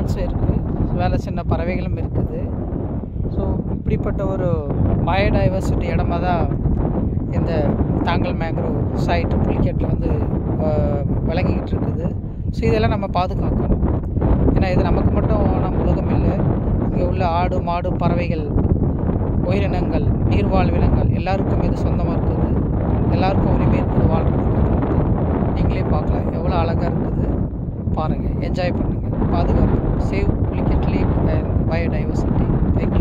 பிளான்ட்ஸும் இருக்குது வேலை சின்ன பறவைகளும் இருக்குது ஸோ இப்படிப்பட்ட ஒரு பயோடைவர்சிட்டி இடமா தான் இந்த தாங்கல் மேங்க்ரோவ் சைட் புலிக்கேட்டில் வந்து ஆஹ், விளங்கிக்கிட்டு இருக்குது ஸோ இதெல்லாம் நம்ம பாதுகாக்கணும் ஏன்னா இது நமக்கு மட்டும் நம்ம உலகம் இல்லை இங்கே உள்ள ஆடு மாடு பறவைகள் உயிரினங்கள் நீர்வாழ்வினங்கள் எல்லாருக்கும் இது சொந்தமாக இருக்குது எல்லாருக்கும் உரிமை இருக்குது வாழ்கிறதுக்கு நீங்களே பார்க்கலாம் எவ்வளோ அழகாக இருக்குது பாருங்கள் என்ஜாய் பண்ணுங்கள் பாதுகாப்பு save Pulicat lake and biodiversity thank you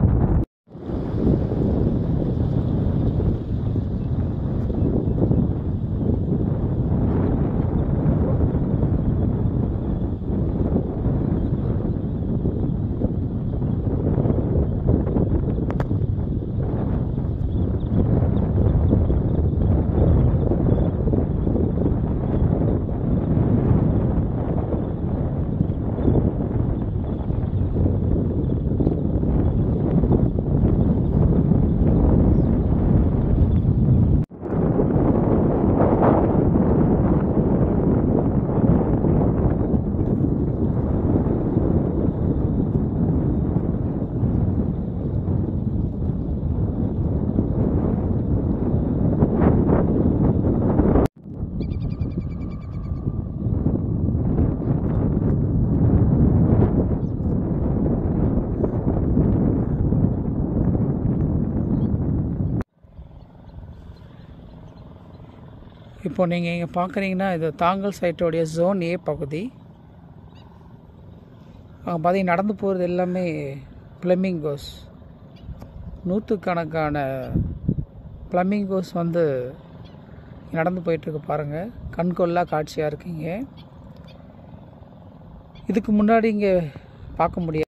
இப்போ நீங்கள் இங்கே பார்க்குறீங்கன்னா இது தாங்கல் சைட்டோடைய ஜோன் ஏ பகுதி அங்கே பார்த்தீங்கன்னா நடந்து போகிறது எல்லாமே ஃப்ளெமிங்கோஸ் நூற்றுக்கணக்கான ஃப்ளமிங்கோஸ் வந்து நடந்து போயிட்டுருக்கு பாருங்கள் கண்கொள்ளா காட்சியாக இருக்கீங்க இதுக்கு முன்னாடி இங்கே பார்க்க முடியாது